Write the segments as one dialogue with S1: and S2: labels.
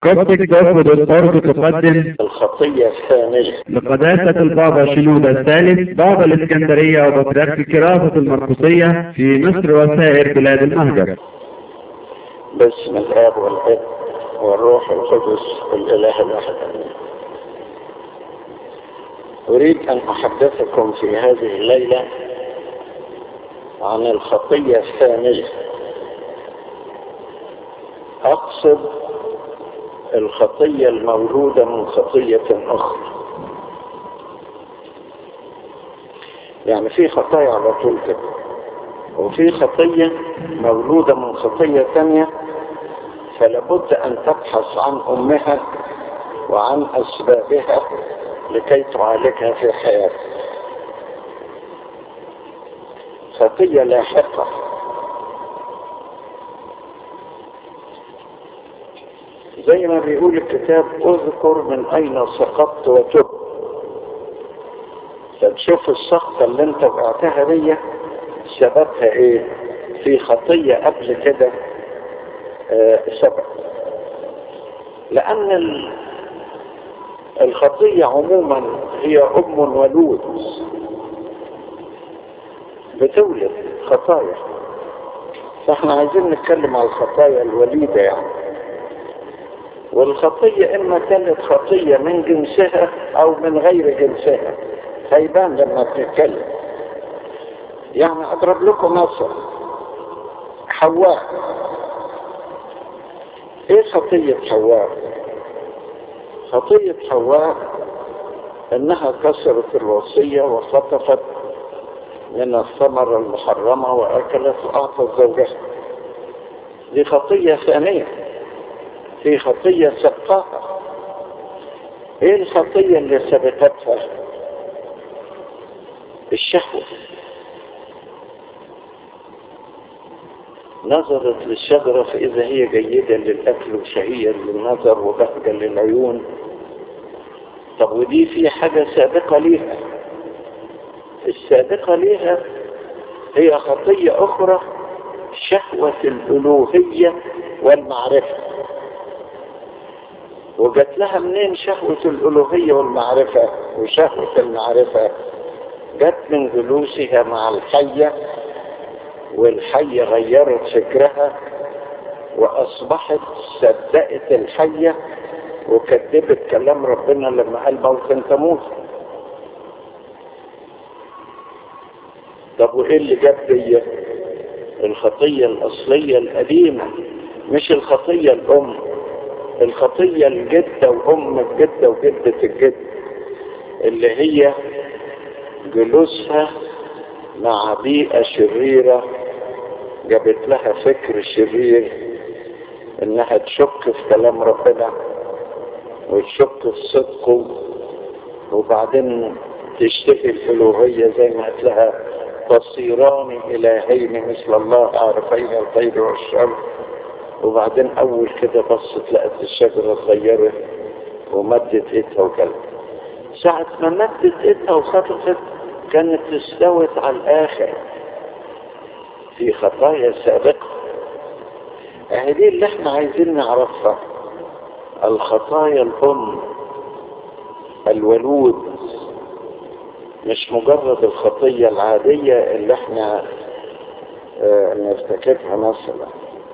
S1: كوبتك دوت دوت تقدم
S2: الخطية الثانية
S1: لقداسة البابا شنودة الثالث بابا الإسكندرية وبطريرك كراسة المرقسية في مصر وسائر بلاد المهجر
S2: باسم الآب والابن والروح القدس الإله الواحد آمين. أريد أن أحدثكم في هذه الليلة عن الخطية الثانية أقصد الخطية المولودة من خطية أخرى يعني في خطايا على طول كده وفي خطية مولودة من خطية ثانية فلابد أن تبحث عن أمها وعن أسبابها لكي تعالجها في حياتك خطية لاحقة زي ما بيقول الكتاب اذكر من اين سقطت وتب فتشوف السقطة اللي انت وقعتها دي سببها ايه في خطية قبل كده آه سبب لان ال- الخطية عموما هي ام ولود بتولد خطايا فاحنا عايزين نتكلم على الخطايا الوليدة يعني والخطية إما كانت خطية من جنسها أو من غير جنسها هيبان لما بنتكلم يعني أضرب لكم مثل حواء إيه خطية حواء؟ خطية حواء إنها كسرت الوصية وخطفت من الثمرة المحرمة وأكلت وأعطت زوجها دي خطية ثانية في خطية سبقاها ايه الخطية اللي سبقتها الشهوة نظرت للشجرة فإذا هي جيدة للأكل وشهية للنظر وبهجة للعيون طب ودي في حاجة سابقة ليها السابقة ليها هي خطية أخرى شهوة الألوهية والمعرفة وجات لها منين شهوة الألوهية والمعرفة وشهوة المعرفة جت من جلوسها مع الحية والحية غيرت فكرها وأصبحت صدقت الحية وكذبت كلام ربنا لما قال موت تموت طب وإيه اللي جاب دي الخطية الأصلية القديمة مش الخطية الأم الخطية الجدة وأم الجدة وجدة الجد اللي هي جلوسها مع بيئة شريرة جابت لها فكر شرير انها تشك في كلام ربنا وتشك في صدقه وبعدين تشتكي الألوهية زي ما قلت لها تصيران إلهين مثل الله عارفين الخير والشر وبعدين اول كده بصت لقت الشجرة اتغيرت ومدت ايدها وكلت ساعة ما مدت ايدها وخطفت كانت استوت على الاخر في خطايا سابقة اهي دي اللي احنا عايزين نعرفها الخطايا الام الولود مش مجرد الخطية العادية اللي احنا اه نفتكرها مثلا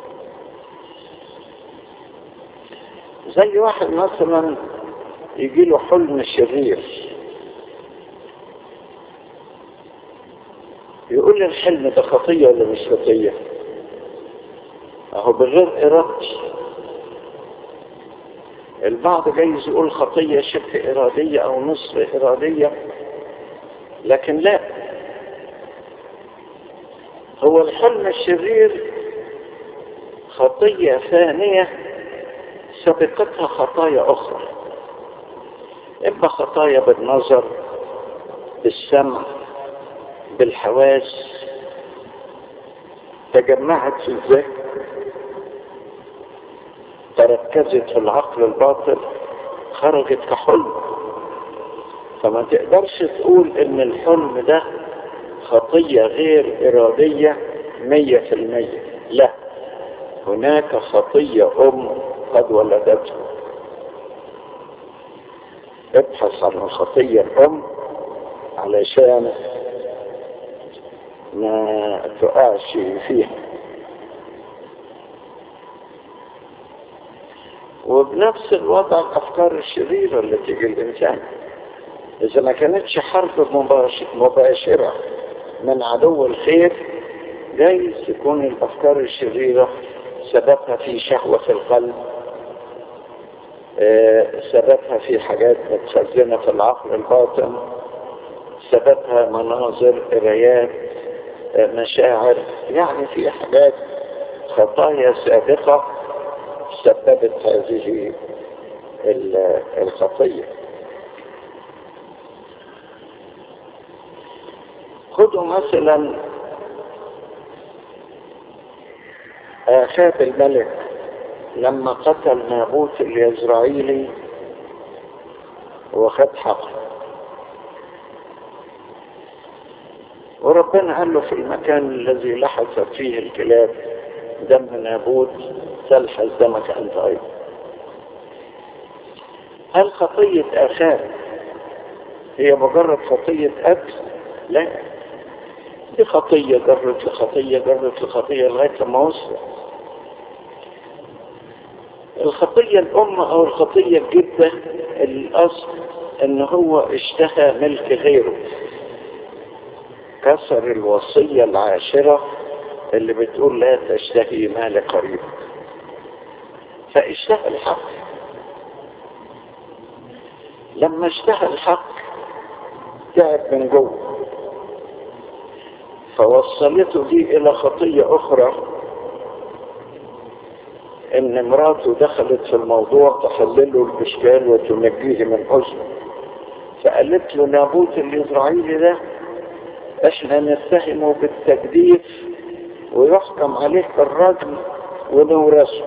S2: زي واحد مثلا يجي له حلم شرير يقول لي الحلم ده خطية ولا مش خطية اهو بغير ارادتي البعض جايز يقول خطية شبه ارادية او نصف ارادية لكن لا هو الحلم الشرير خطية ثانية سبقتها خطايا أخرى إما خطايا بالنظر بالسمع بالحواس تجمعت في الذهن تركزت في العقل الباطن خرجت كحلم فما تقدرش تقول ان الحلم ده خطية غير ارادية مية في المية لا هناك خطية ام قد ولدته ابحث عن الخطية الأم علشان ما تقعش فيها وبنفس الوضع الأفكار الشريرة اللي تيجي الإنسان إذا ما كانتش حرب مباشرة من عدو الخير جايز تكون الأفكار الشريرة سببها في شهوة في القلب سببها في حاجات متخزنة في العقل الباطن سببها مناظر قرايات مشاعر يعني في حاجات خطايا سابقة سببت هذه الخطية خذوا مثلا آخاب الملك لما قتل نابوت اليزرعيلي وخد حقه وربنا قال له في المكان الذي لحست فيه الكلاب دم نابوت تلحس دمك انت ايضا هل خطية اخاب هي مجرد خطية قتل لا دي خطية جرت لخطية جرت لخطية لغاية لما وصل الخطية الأم أو الخطية الجدة الأصل إن هو اشتهى ملك غيره كسر الوصية العاشرة اللي بتقول لا تشتهي مال قريبك فاشتهى الحق لما اشتهى الحق تعب من جوه فوصلته دي الى خطية اخرى ان مراته دخلت في الموضوع تحلله الاشكال وتنجيه من حزنه فقالت له نابوت الاسرائيلي ده احنا نتهمه بالتجديف ويحكم عليه بالرجم ونورثه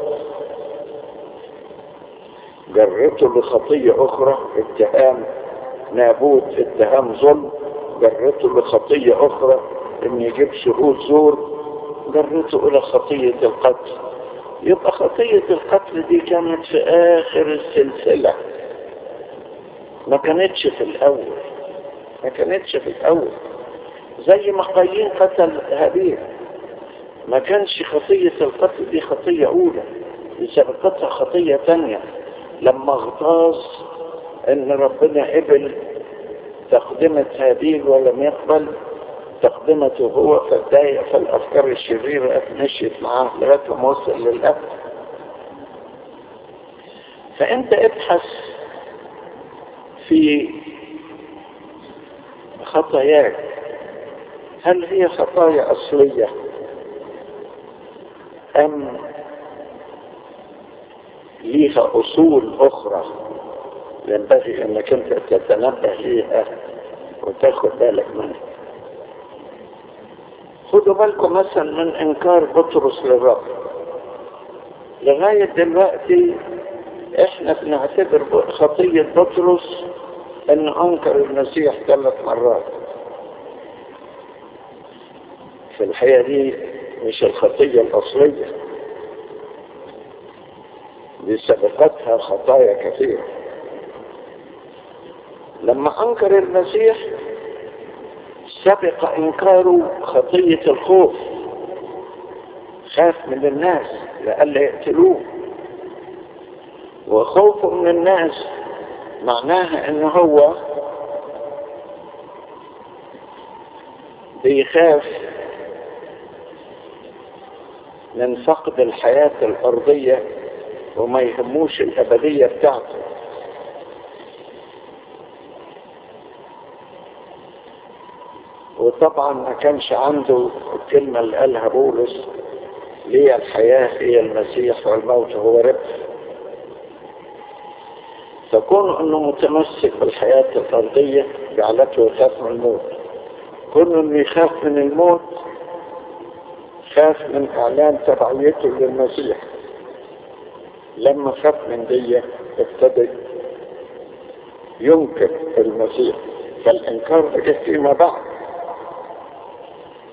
S2: جرته لخطية اخرى اتهام نابوت اتهام ظلم جرته لخطية اخرى ان يجيب شهود زور جرته الى خطية القتل يبقى خطية القتل دي كانت في اخر السلسلة ما كانتش في الاول ما كانتش في الاول زي ما قايين قتل هابيل ما كانش خطية القتل دي خطية اولى دي سبقتها خطية تانية لما اغتاظ ان ربنا قبل تقدمة هابيل ولم يقبل تقدمته هو فاتضايق فالافكار الشريرة مشيت معاه لغاية ما وصل للأب فانت ابحث في خطاياك هل هي خطايا اصلية ام ليها اصول اخرى ينبغي انك انت تتنبه ليها وتاخد بالك منها خدوا بالكم مثلا من انكار بطرس للرب لغاية دلوقتي احنا بنعتبر خطية بطرس ان انكر المسيح ثلاث مرات في الحقيقة دي مش الخطية الاصلية دي سبقتها خطايا كثيرة لما انكر المسيح سبق انكاره خطية الخوف خاف من الناس لألا يقتلوه وخوفه من الناس معناها ان هو بيخاف من فقد الحياة الأرضية وما يهموش الأبدية بتاعته وطبعا ما كانش عنده الكلمة اللي قالها بولس لي الحياة هي المسيح والموت هو ربح فكون انه متمسك بالحياة الارضية جعلته يخاف من الموت كون انه يخاف من الموت خاف من اعلان تبعيته للمسيح لما خاف من دي ابتدى ينكر المسيح فالانكار ده جه فيما بعد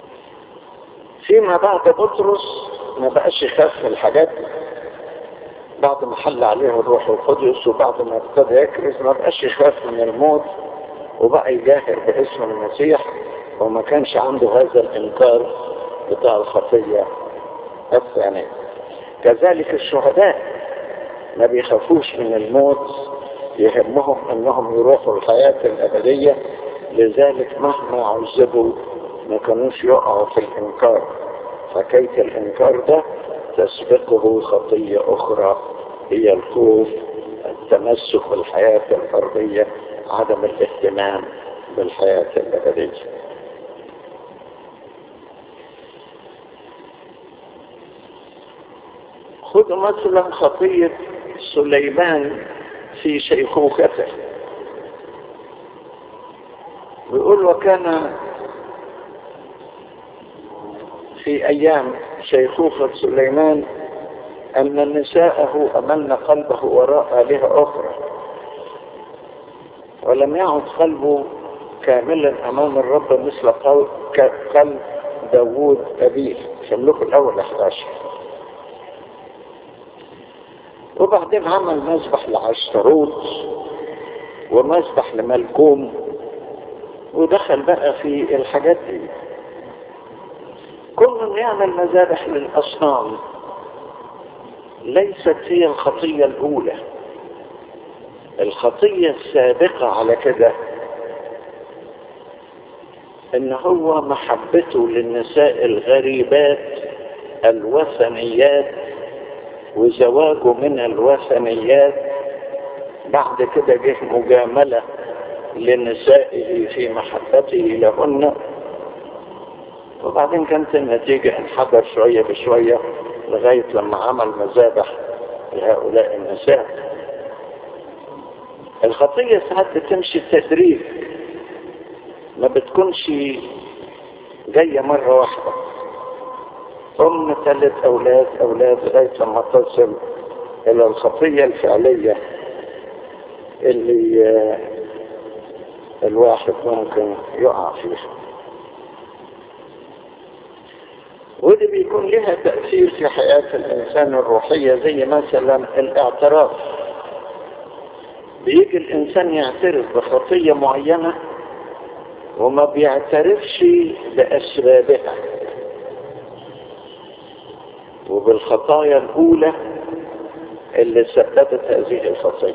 S2: فيما بعد بطرس ما بقاش يخاف من الحاجات دي بعد ما حل عليه الروح القدس وبعد ما ابتدى يكرز ما بقاش يخاف من الموت وبقى يجاهر باسم المسيح وما كانش عنده هذا الانكار بتاع الخطية الثانية كذلك الشهداء ما بيخافوش من الموت يهمهم انهم يروحوا الحياة الابدية لذلك مهما عذبوا ما كانوش يقعوا في الانكار حكاية الانكار ده تسبقه خطية اخرى هي الخوف التمسك بالحياة الفردية عدم الاهتمام بالحياة الابدية خذ مثلا خطية سليمان في شيخوخته بيقول وكان في أيام شيخوخة سليمان أن نساءه أملن قلبه وراء آلهة أخرى ولم يعد قلبه كاملا أمام الرب مثل قلب داوود أبيه شملوك الأول 11 وبعدين عمل مسبح لعشتروت ومسبح لملكوم ودخل بقى في الحاجات دي كل يعمل مذابح للأصنام ليست هي الخطية الأولى الخطية السابقة على كده ان هو محبته للنساء الغريبات الوثنيات وزواجه من الوثنيات بعد كده جه مجاملة لنسائه في محبته لهن وبعدين كانت النتيجة انحدر شوية بشوية لغاية لما عمل مذابح لهؤلاء النساء الخطية ساعات بتمشي تدريج ما بتكونش جاية مرة واحدة ثم ثلاث أولاد أولاد لغاية لما تصل إلى الخطية الفعلية اللي الواحد ممكن يقع فيها ودي بيكون لها تأثير في حياة الإنسان الروحية زي مثلا الاعتراف بيجي الإنسان يعترف بخطية معينة وما بيعترفش بأسبابها وبالخطايا الأولى اللي سببت هذه الخطية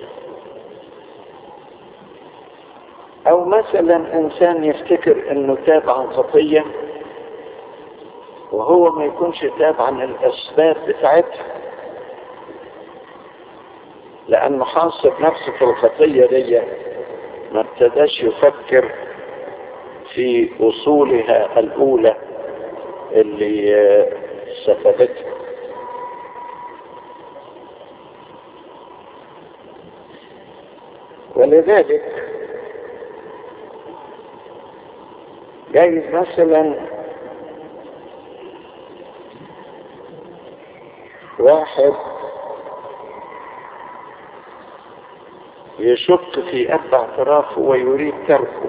S2: أو مثلا إنسان يفتكر إنه تاب عن خطية وهو ما يكونش تاب عن الأسباب بتاعتها لأنه حاصر نفسه في الخطية دي ما ابتداش يفكر في أصولها الأولى اللي سببتها ولذلك جايز مثلا واحد يشك في أب اعترافه ويريد تركه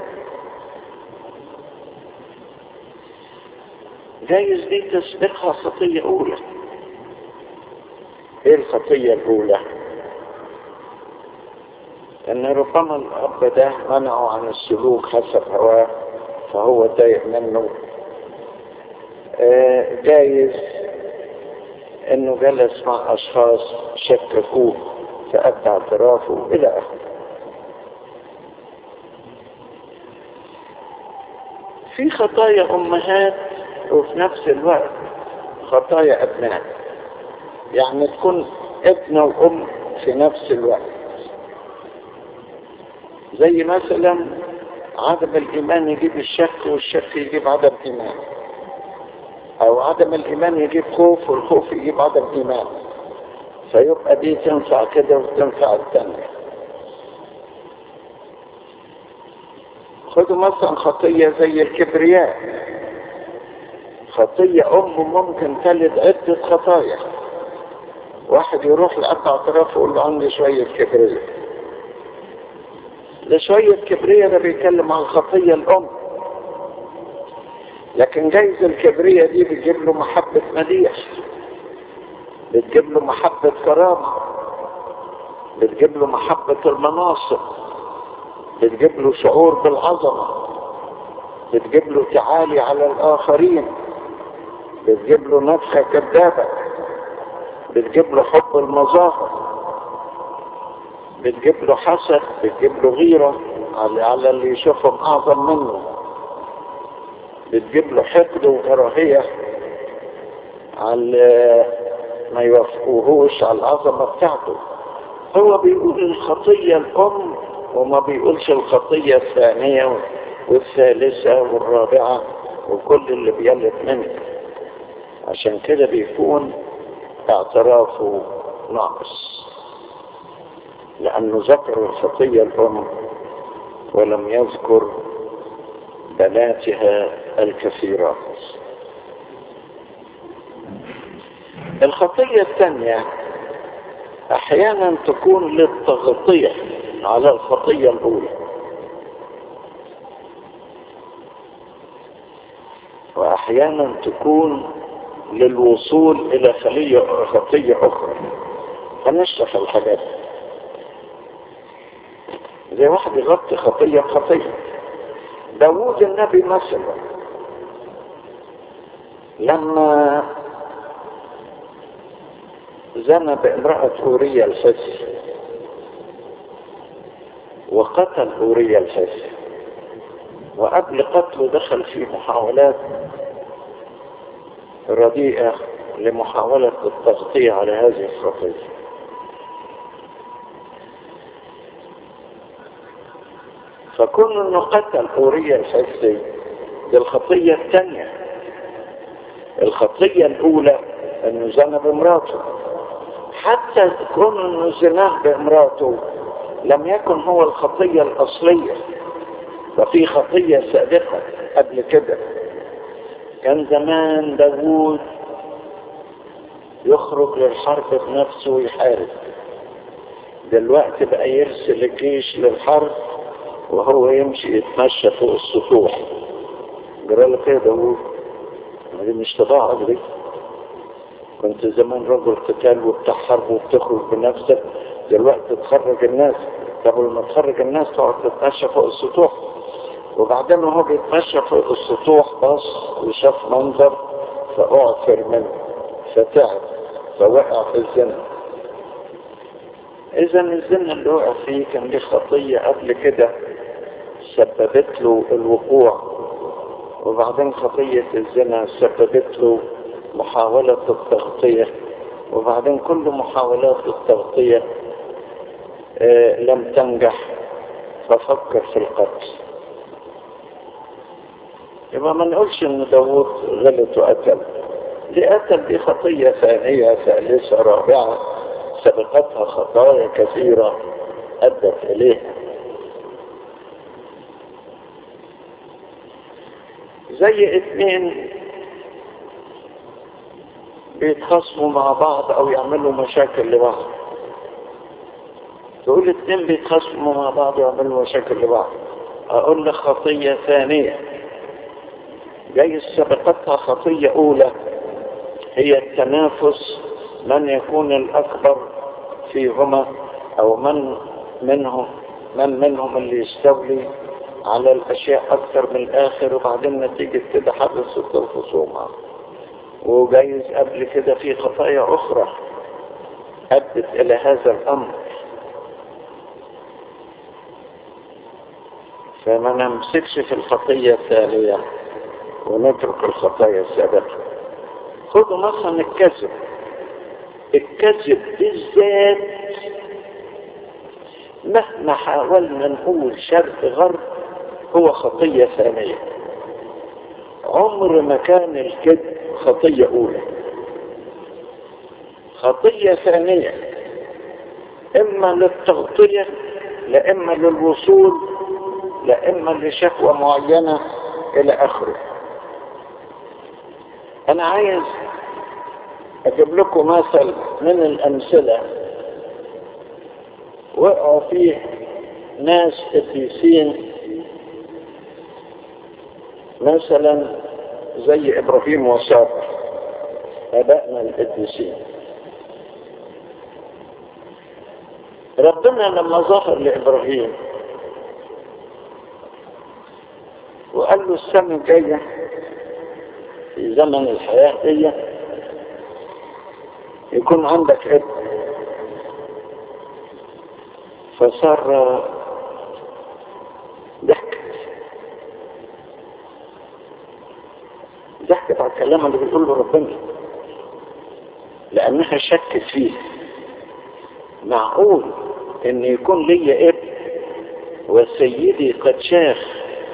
S2: جايز دي تسبقها خطية أولى إيه الخطية الأولى؟ إن ربما الأب ده منعه عن السلوك حسب هواه فهو ضايق منه آه جايز إنه جلس مع أشخاص شككوه فأدى اعترافه إلى آخره في خطايا أمهات وفي نفس الوقت خطايا أبناء يعني تكون ابن وأم في نفس الوقت زي مثلا عدم الإيمان يجيب الشك والشك يجيب عدم إيمان أو عدم الإيمان يجيب خوف والخوف يجيب عدم إيمان فيبقى دي تنفع كده وتنفع التانية خدوا مثلا خطية زي الكبرياء خطية أم ممكن تلد عدة خطايا واحد يروح لأب اعتراف يقول له عندي شوية كبرياء ده شوية كبرياء ده بيتكلم عن خطية الأم لكن جايز الكبرياء دي بتجيب له محبة مديح بتجيب له محبة كرامة بتجيب له محبة المناصب بتجيب له شعور بالعظمة بتجيب له تعالي على الآخرين بتجيب له نفخة كذابة بتجيب له حب المظاهر بتجيب له حسد بتجيب له غيرة على على اللي يشوفهم أعظم منه بتجيب له حقد وكراهية على ما يوافقوهوش على العظمة بتاعته هو بيقول الخطية الأم وما بيقولش الخطية الثانية والثالثة والرابعة وكل اللي بيلت منه عشان كده بيكون اعترافه ناقص لأنه ذكر الخطية الأم ولم يذكر بناتها الكثيرات الخطية الثانية أحيانا تكون للتغطية على الخطية الأولى وأحيانا تكون للوصول إلى خلية خطية أخرى هنشرح الحاجات زي واحد يغطي خطية بخطية داوود النبي مثلا لما زنى بامرأة أوريا الحسي وقتل أوريا الحسي وقبل قتله دخل في محاولات رديئة لمحاولة التغطية على هذه الخطية فكون انه قتل أوريا الحسي دي الخطية الثانية الخطية الأولى انه زنى بامراته حتى كون انه زناه بامراته لم يكن هو الخطية الأصلية ففي خطية سابقة قبل كده كان زمان داوود يخرج للحرب بنفسه ويحارب دلوقتي بقى يرسل الجيش للحرب وهو يمشي يتمشى فوق السطوح جرى كده داوود دي مش طباعك دي كنت زمان رجل قتال وبتاع حرب وبتخرج بنفسك دلوقتي تخرج الناس قبل ما تخرج الناس تقعد تتمشى فوق السطوح وبعدين وهو بيتمشى فوق السطوح بص وشاف منظر فأعثر منه فتعب فوقع في الزنا إذا الزنا اللي وقع فيه كان ليه خطية قبل كده سببت له الوقوع وبعدين خطية الزنا سببت له محاولة التغطية وبعدين كل محاولات التغطية آه لم تنجح ففكر في القتل يبقى ما نقولش ان داوود غلط وقتل دي قتل دي خطية ثانية ثالثة رابعة سبقتها خطايا كثيرة أدت إليها زي اثنين بيتخاصموا مع بعض او يعملوا مشاكل لبعض تقول اتنين بيتخاصموا مع بعض ويعملوا مشاكل لبعض اقول لك خطية ثانية جاي سبقتها خطية اولى هي التنافس من يكون الاكبر فيهما او من منهم من منهم اللي يستولي على الاشياء اكثر من الاخر وبعدين نتيجة كده حدثت الخصومة وجايز قبل كده في خطايا اخرى ادت الى هذا الامر فما نمسكش في الخطية الثانية ونترك الخطايا السابقة خذوا مثلا الكذب الكذب بالذات مهما حاولنا نقول شرق غرب هو خطية ثانية عمر ما كان الكذب خطية أولى خطية ثانية إما للتغطية لا إما للوصول لا إما لشهوة معينة إلى آخره أنا عايز أجيب لكم مثل من الأمثلة وقعوا فيه ناس قديسين مثلا زي إبراهيم وسارة آبائنا القديسين ربنا لما ظهر لإبراهيم وقال له السنة الجاية في زمن الحياة دي يكون عندك ابن فصار ضحكت ضحكت على الكلام اللي بيقول له ربنا لأنها شكت فيه معقول ان يكون لي ابن وسيدي قد شاخ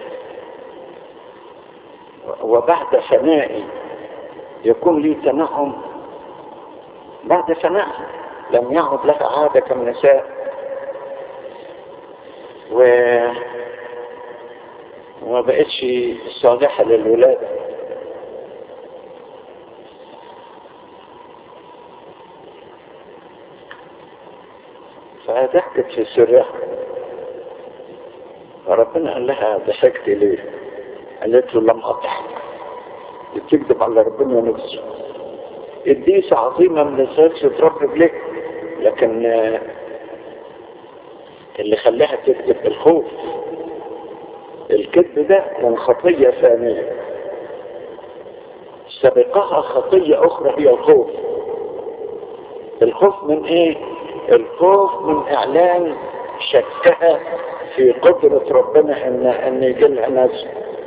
S2: وبعد فنائي يكون لي تنعم بعد فنائها لم يعد لها عادة كالنساء و وما بقتش صالحة للولادة فضحكت في سرها فربنا قال لها ضحكت ليه قالت له لم اضحك بتكذب على ربنا نفسه الديسة عظيمة من السادس تربي لك لكن اللي خلاها تكذب الخوف الكذب ده كان خطية ثانية سبقها خطية أخرى هي الخوف الخوف من إيه؟ الخوف من إعلان شكها في قدرة ربنا إن إن يجي لها ناس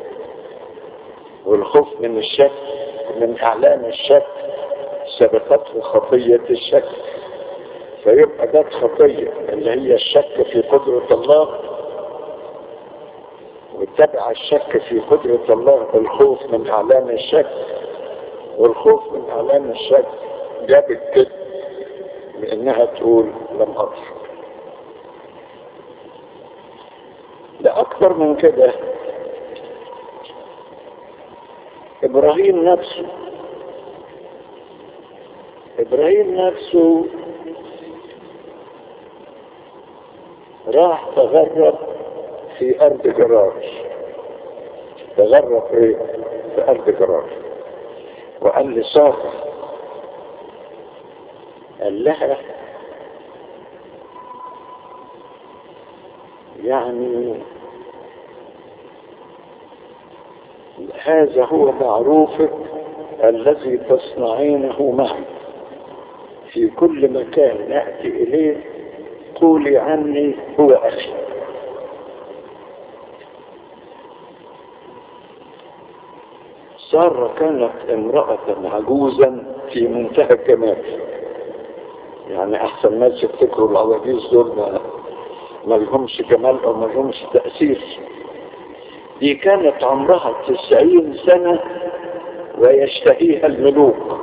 S2: والخوف من الشك من إعلان الشك سبقته خطية الشك فيبقى ده خطية اللي هي الشك في قدرة الله واتبع الشك في قدرة الله الخوف من إعلان الشك والخوف من إعلان الشك جاب الكذب بأنها تقول لم أضحك ده أكثر من كده إبراهيم نفسه إبراهيم نفسه راح تغرب في أرض جرار تغرب إيه؟ في أرض جرار وقال لي سارة قال لها يعني هذا هو معروفك الذي تصنعينه معي في كل مكان نأتي إليه قولي عني هو أخي سارة كانت امرأة عجوزا في منتهى الجمال يعني أحسن ناس يفتكروا العواجيز دول ما, ما لهمش جمال أو ما لهمش تأثير دي كانت عمرها تسعين سنة ويشتهيها الملوك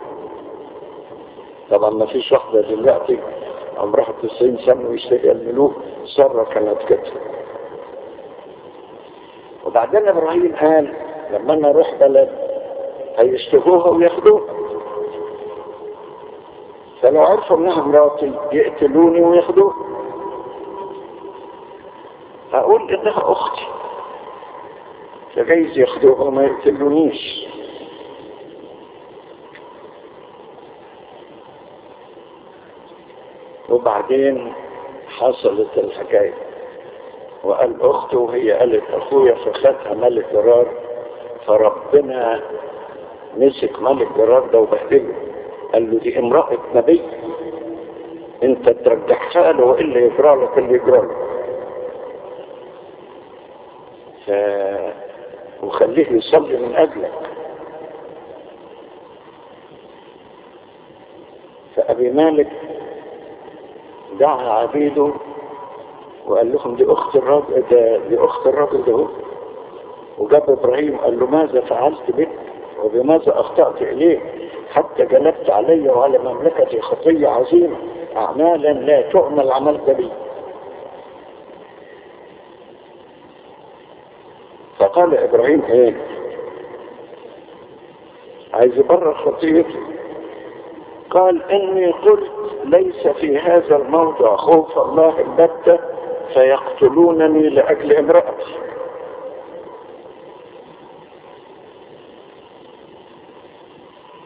S2: طبعا ما فيش واحدة دلوقتي عمرها تسعين سنة ويشتهيها الملوك سارة كانت كده وبعدين ابراهيم قال لما انا اروح بلد هيشتهوها وياخدوها فلو عرفوا انها مراتي يقتلوني وياخدوها هقول انها اختي فجايز ياخدوها وما يقتلونيش وبعدين حصلت الحكاية وقال أخته وهي قالت أخويا فخدها ملك جرار فربنا مسك ملك جرار ده وبهدله قال له دي امرأة نبي انت ترجعها له والا يجرى لك اللي يجرى له ف... وخليه يصلي من اجلك فابي مالك دعا عبيده وقال لهم دي اخت الراجل ده دي اخت الراجل ده وجاب ابراهيم قال له ماذا فعلت بك وبماذا اخطأت اليه حتى جلبت علي وعلى مملكتي خطية عظيمة اعمالا لا تؤمل عملت بي فقال ابراهيم ايه عايز يبرر خطيتي قال اني قلت ليس في هذا الموضع خوف الله البتة فيقتلونني لاجل امرأتي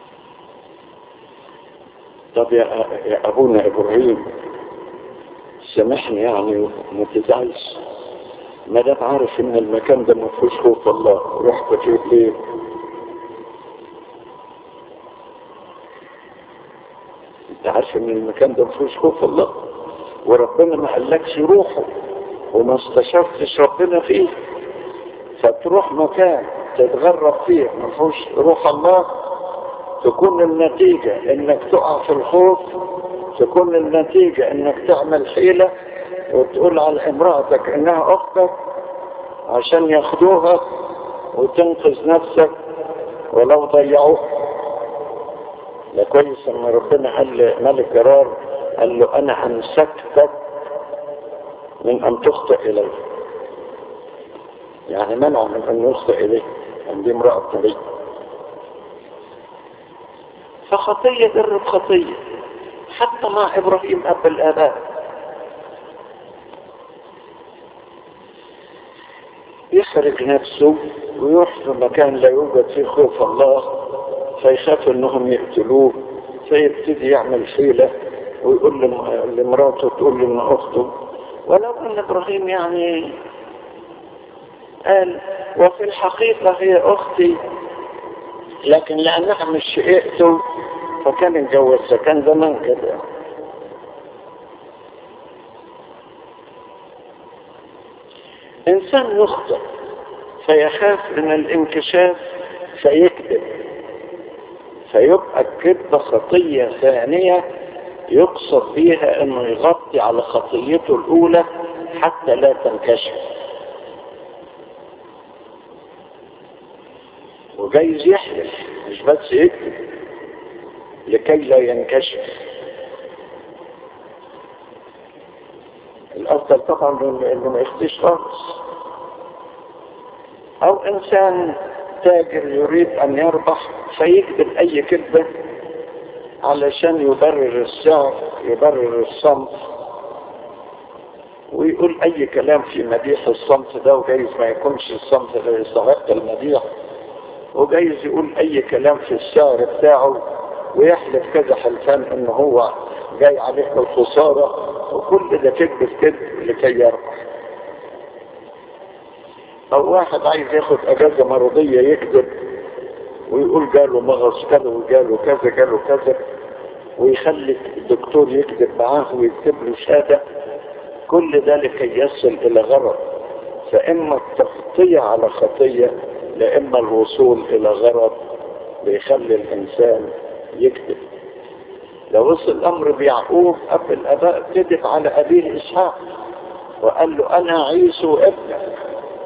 S2: طب يا, يا ابونا ابراهيم سامحني يعني ما تزعلش ما دام عارف ان المكان ده ما فيهوش خوف الله رحت فيه ليه انت عارف ان المكان ده ما فيهوش خوف الله وربنا ما قالكش روحه وما استشرتش ربنا فيه فتروح مكان تتغرب فيه ما فيهوش روح الله تكون النتيجة انك تقع في الخوف تكون النتيجة انك تعمل حيلة وتقول على امرأتك انها اختك عشان ياخدوها وتنقذ نفسك ولو ضيعوها ده كويس ان ربنا قال لملك جرار قال له انا امسكتك من ان تخطئ اليه يعني منعه من ان يخطئ اليه ان دي امرأة نبي فخطية درب خطية حتى مع ابراهيم اب الاباء يخرج نفسه ويروح في مكان لا يوجد فيه خوف الله فيخاف انهم يقتلوه فيبتدي يعمل حيلة ويقول لمراته تقول له ان اخته ولو ان ابراهيم يعني قال وفي الحقيقة هي اختي لكن لانها مش شقيقته فكان اتجوزها كان زمان كده انسان يخطئ فيخاف من الانكشاف فيكذب فيبقى الكذبة خطية ثانية يقصد بيها انه يغطي على خطيته الاولى حتى لا تنكشف وجايز يحلف مش بس يكذب لكي لا ينكشف الافضل طبعا انه ما يخطيش خالص او انسان تاجر يريد ان يربح فيكذب اي كذبة علشان يبرر السعر يبرر الصمت ويقول اي كلام في مديح الصمت ده وجايز ما يكونش الصمت ده يستحق المديح وجايز يقول اي كلام في السعر بتاعه ويحلف كذا حلفان ان هو جاي عليه الخسارة وكل ده كذب كذب لكي يربح او واحد عايز ياخد اجازة مرضية يكذب ويقول جاله مغص كذا وجاله كذا جاله كذا ويخلي الدكتور يكذب معاه ويكتب له شهادة كل ده لكي يصل الى غرض فاما التغطية على خطية لاما الوصول الى غرض بيخلي الانسان يكذب لو وصل الامر بيعقوب اب الاباء كذب على ابيه اسحاق وقال له انا عيسو ابنك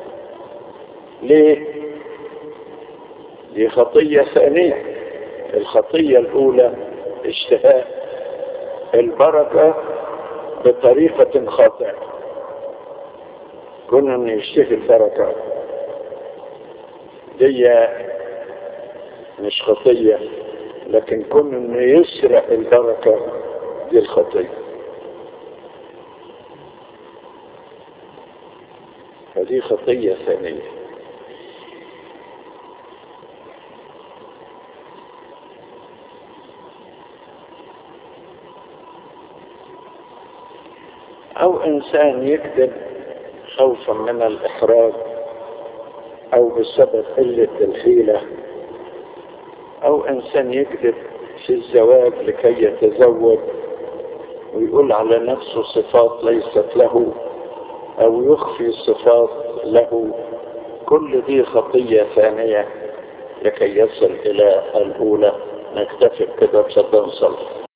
S2: ليه دي خطية ثانية الخطية الاولى اشتهاء البركة بطريقة خاطئة كنا ان يشتهي البركة دي مش خطية لكن كون انه يسرق البركة دي الخطية فدي خطية ثانية او انسان يكذب خوفا من الاحراج او بسبب قلة الحيلة او انسان يكذب في الزواج لكي يتزوج ويقول على نفسه صفات ليست له او يخفي صفات له كل دي خطية ثانية لكي يصل الى الاولى نكتفي كده بصدق صلح